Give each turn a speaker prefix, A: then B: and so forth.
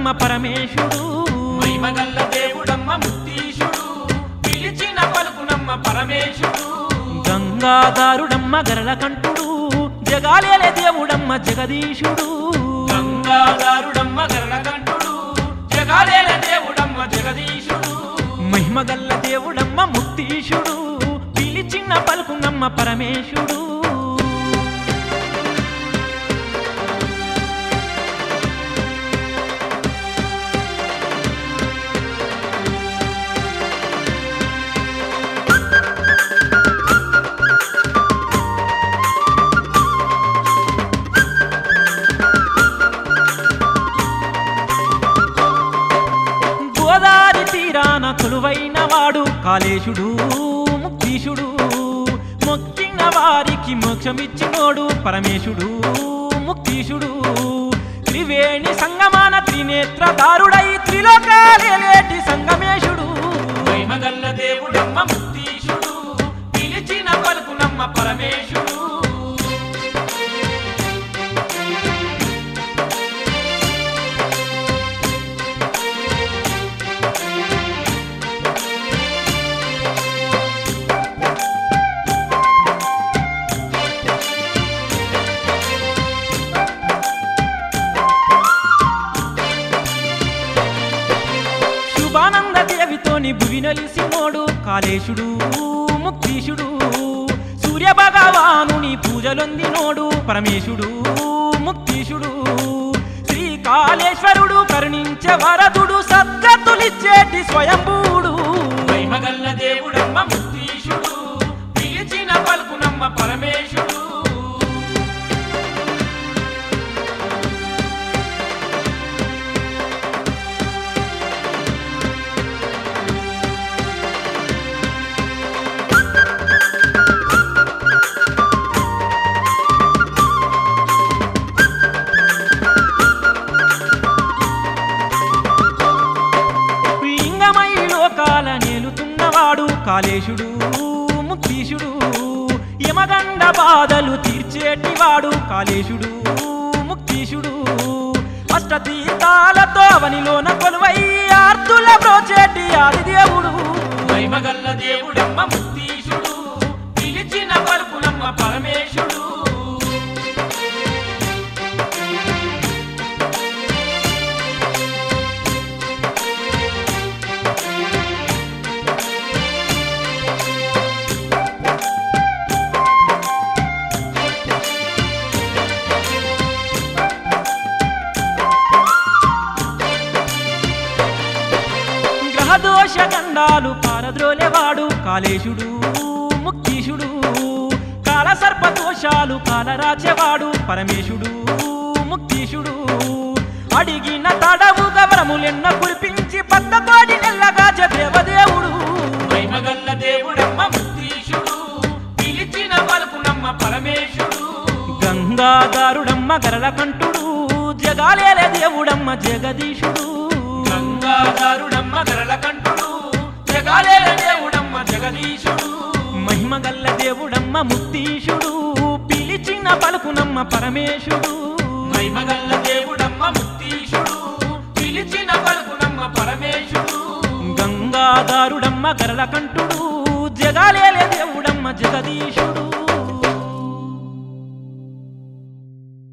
A: పలుకునమ్మ పరమేశుడు
B: మహిమగల్ల దేవుడమ్మ ముత్తీశుడు పిలిచిన పలుకునమ్మ పరమేశుడు
A: గంగాధారుడమ్మ గరళకంఠుడు జగాలేలే దేవుడమ్మ జగదీశుడు
B: గంగాధారుడమ్మ గరణకంఠుడు జగాలేల దేవుడమ్మ జగదీశుడు
A: మహిమగల్ల దేవుడమ్మ ముక్తీశుడు పిలిచిన పలుకునమ్మ పరమేశుడు గోదారి తీరాన కొలువైన వాడు కాళేశుడు ముక్తీశుడు మొక్కిన వారికి మోక్షమిచ్చినోడు పరమేశుడు ముక్తీశుడు త్రివేణి సంగమాన త్రినేత్రదారుడై త్రిలోకాలేటి సంగమేశుడు
B: మహిమగల్ల దేవుడమ్మ ముత్తీశుడు పిలిచిన పలుకునమ్మ పరమేశుడు
A: శుభానంద దేవితోని భువి నలిసినోడు కాళేశుడు ముక్తీశుడు సూర్య భగవానుని పూజలొందినోడు పరమేశుడు ముక్తీశుడు శ్రీకాళేశ్వరుడు కరుణించే వరదుడు సద్గతులిచ్చేటి స్వయంభూడు
B: మహిమగల్ల దేవుడమ్మ ముత్తీశుడు పిలిచిన పలుకునమ్మ పరమేశుడు
A: లింగమై లోకాల నేలుతున్నవాడు కాళేశుడు ముక్తీశుడు యమగండ బాధలు తీర్చేటివాడు కాళేశుడు ముక్తీశుడు అష్టతీర్థాలతో అవనిలోన కొలువై ఆర్తుల బ్రోచేటి ఆదిదేవుడు
B: మహిమగల్ల దేవుడమ్మ ముత్తీశుడు పిలిచిన పలుకునమ్మ పరమేశుడు
A: గ్రహదోష గండాలు పారద్రోలేవాడు కాళేశుడు ముక్తీశుడు కాల సర్పదోషాలు కాలరాచేవాడు పరమేశుడు ముక్తీశుడు అడిగిన తడవుగా వరములెన్న కురిపించి పద్దపాటి నెల్లగా దేవదేవుడు
B: మహిమగల్ల దేవుడమ్మ ముత్తీశుడు పిలిచిన పలుకునమ్మ పరమేశుడు
A: గంగాధారుడమ్మ గరళకంఠుడు జగాలేలే దేవుడమ్మ జగదీశుడు
B: గంగాధారుడమ్మ గరళకంఠుడు జగాలేల దేవుడమ్మ జగదీశుడు
A: మహిమగల్ల దేవుడమ్మ ముక్తీశుడు పిలిచిన పలుకునమ్మ పరమేశుడు
B: మహిమగల్ల దేవుడమ్మ ముత్తీశుడు పిలిచిన పలుకునమ్మ పరమేశుడు
A: గంగాధారుడమ్మ గరళకంఠుడు జగాలేల